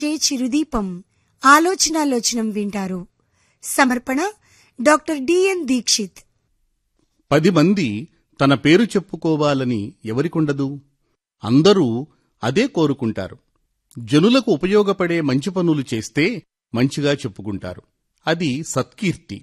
చే చిరుదీపం ఆలోచనాలోచనం వింటారు సమర్పణ డాక్టర్ డిఎన్ దీక్షిత్ పది మంది తన పేరు చెప్పుకోవాలని ఎవరికుండదు అందరూ అదే కోరుకుంటారు జనులకు ఉపయోగపడే మంచి పనులు చేస్తే మంచిగా చెప్పుకుంటారు అది సత్కీర్తి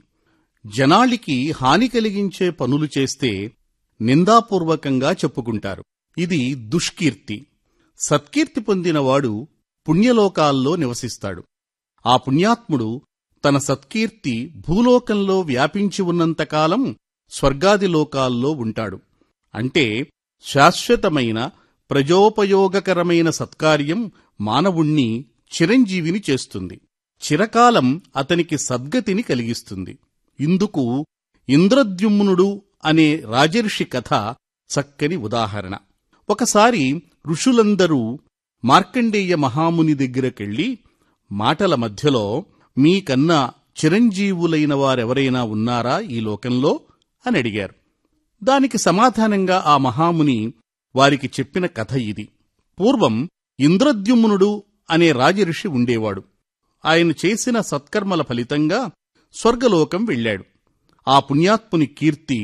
జనాళికి హాని కలిగించే పనులు చేస్తే నిందాపూర్వకంగా చెప్పుకుంటారు ఇది దుష్కీర్తి సత్కీర్తి పొందినవాడు పుణ్యలోకాల్లో నివసిస్తాడు ఆ పుణ్యాత్ముడు తన సత్కీర్తి భూలోకంలో వ్యాపించి ఉన్నంతకాలం స్వర్గాది లోకాల్లో ఉంటాడు అంటే శాశ్వతమైన ప్రజోపయోగకరమైన సత్కార్యం మానవుణ్ణి చిరంజీవిని చేస్తుంది చిరకాలం అతనికి సద్గతిని కలిగిస్తుంది ఇందుకు ఇంద్రద్యుమ్నుడు అనే రాజర్షి కథ చక్కని ఉదాహరణ ఒకసారి ఋషులందరూ మార్కండేయ మహాముని దగ్గరకెళ్ళి మాటల మధ్యలో మీకన్నా చిరంజీవులైన వారెవరైనా ఉన్నారా ఈ లోకంలో అని అడిగారు దానికి సమాధానంగా ఆ మహాముని వారికి చెప్పిన కథ ఇది పూర్వం ఇంద్రద్యుమ్నుడు అనే రాజఋషి ఉండేవాడు ఆయన చేసిన సత్కర్మల ఫలితంగా స్వర్గలోకం వెళ్ళాడు ఆ పుణ్యాత్ముని కీర్తి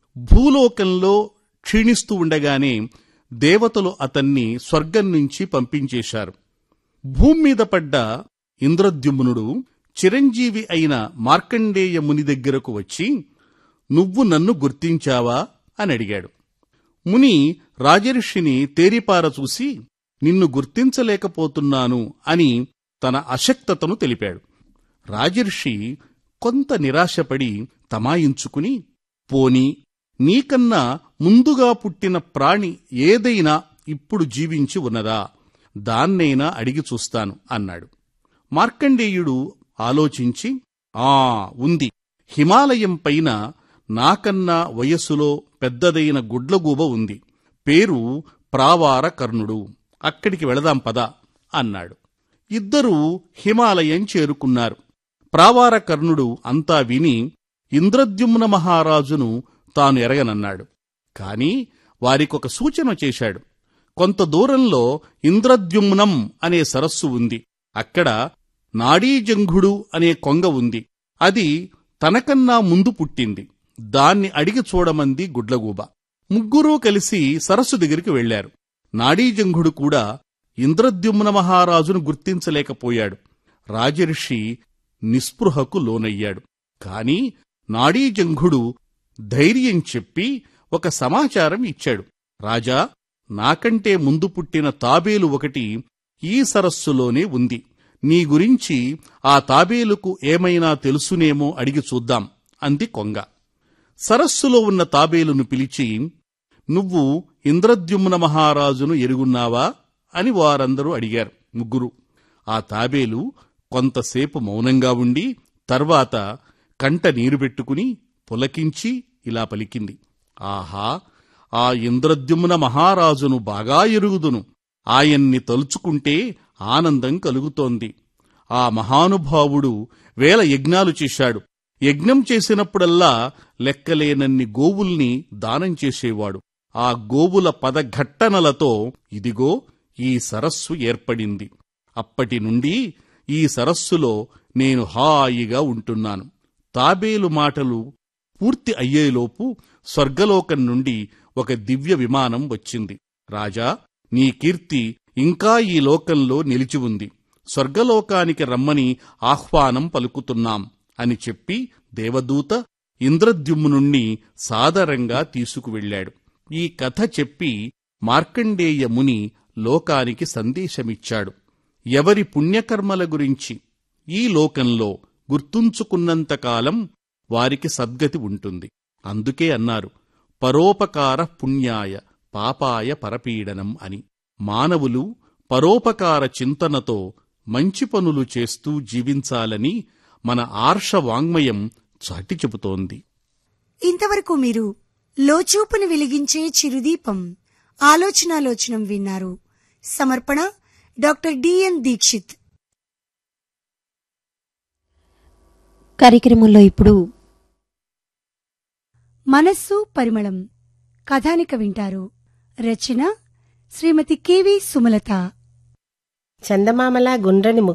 భూలోకంలో క్షీణిస్తూ ఉండగానే దేవతలు అతన్ని స్వర్గం నుంచి పంపించేశారు భూమి మీద పడ్డ ఇంద్రద్యుమ్నుడు చిరంజీవి అయిన మార్కండేయ ముని దగ్గరకు వచ్చి నువ్వు నన్ను గుర్తించావా అని అడిగాడు ముని రాజర్షిని తేరిపార చూసి నిన్ను గుర్తించలేకపోతున్నాను అని తన అశక్తతను తెలిపాడు రాజర్షి కొంత నిరాశపడి తమాయించుకుని పోని నీకన్నా ముందుగా పుట్టిన ప్రాణి ఏదైనా ఇప్పుడు జీవించి ఉన్నదా దాన్నైనా అడిగి చూస్తాను అన్నాడు మార్కండేయుడు ఆలోచించి ఆ ఉంది హిమాలయం పైన నాకన్నా వయస్సులో పెద్దదైన గుడ్లగూబ ఉంది పేరు ప్రావార కర్ణుడు అక్కడికి వెళదాం పద అన్నాడు ఇద్దరూ హిమాలయం చేరుకున్నారు ప్రావార కర్ణుడు అంతా విని ఇంద్రద్యుమ్న మహారాజును తాను ఎరగనన్నాడు కాని వారికొక సూచన చేశాడు కొంత దూరంలో ఇంద్రద్యుమ్నం అనే సరస్సు ఉంది అక్కడ నాడీజంఘుడు అనే కొంగ ఉంది అది తనకన్నా ముందు పుట్టింది దాన్ని అడిగి చూడమంది గుడ్లగూబ ముగ్గురూ కలిసి సరస్సు దగ్గరికి వెళ్లారు నాడీజంఘుడు కూడా ఇంద్రద్యుమ్న మహారాజును గుర్తించలేకపోయాడు రాజర్షి నిస్పృహకు లోనయ్యాడు కాని నాడీజంఘుడు ధైర్యం చెప్పి ఒక సమాచారం ఇచ్చాడు రాజా నాకంటే ముందు పుట్టిన తాబేలు ఒకటి ఈ సరస్సులోనే ఉంది నీ గురించి ఆ తాబేలుకు ఏమైనా తెలుసునేమో అడిగి చూద్దాం అంది కొంగ సరస్సులో ఉన్న తాబేలును పిలిచి నువ్వు ఇంద్రద్యుమ్న మహారాజును ఎరుగున్నావా అని వారందరూ అడిగారు ముగ్గురు ఆ తాబేలు కొంతసేపు మౌనంగా ఉండి తర్వాత కంట నీరు పెట్టుకుని పులకించి ఇలా పలికింది ఆహా ఆ ఇంద్రద్యుమ్న మహారాజును బాగా ఎరుగుదును ఆయన్ని తలుచుకుంటే ఆనందం కలుగుతోంది ఆ మహానుభావుడు వేల యజ్ఞాలు చేశాడు యజ్ఞం చేసినప్పుడల్లా లెక్కలేనన్ని గోవుల్ని దానం చేసేవాడు ఆ గోవుల పదఘట్టనలతో ఇదిగో ఈ సరస్సు ఏర్పడింది అప్పటి నుండి ఈ సరస్సులో నేను హాయిగా ఉంటున్నాను తాబేలు మాటలు పూర్తి అయ్యేలోపు స్వర్గలోకం నుండి ఒక దివ్య విమానం వచ్చింది రాజా నీ కీర్తి ఇంకా ఈ లోకంలో నిలిచి ఉంది స్వర్గలోకానికి రమ్మని ఆహ్వానం పలుకుతున్నాం అని చెప్పి దేవదూత ఇంద్రద్యుమ్నుణ్ణి సాదరంగా తీసుకువెళ్ళాడు ఈ కథ చెప్పి మార్కండేయ ముని లోకానికి సందేశమిచ్చాడు ఎవరి పుణ్యకర్మల గురించి ఈ లోకంలో గుర్తుంచుకున్నంతకాలం వారికి సద్గతి ఉంటుంది అందుకే అన్నారు పరోపకార పుణ్యాయ పాపాయ పరపీడనం అని మానవులు పరోపకార చింతనతో మంచి పనులు చేస్తూ జీవించాలని మన ఆర్ష వాంగ్మయం చాటి చెబుతోంది ఇంతవరకు మీరు లోచూపును వెలిగించే చిరుదీపం ఆలోచనాలోచనం విన్నారు సమర్పణ డాక్టర్ డిఎన్ దీక్షిత్ కార్యక్రమంలో ఇప్పుడు మనస్సు పరిమళం కథానిక వింటారు రచన శ్రీమతి కెవి సుమలత చందమామలా గుండ్రని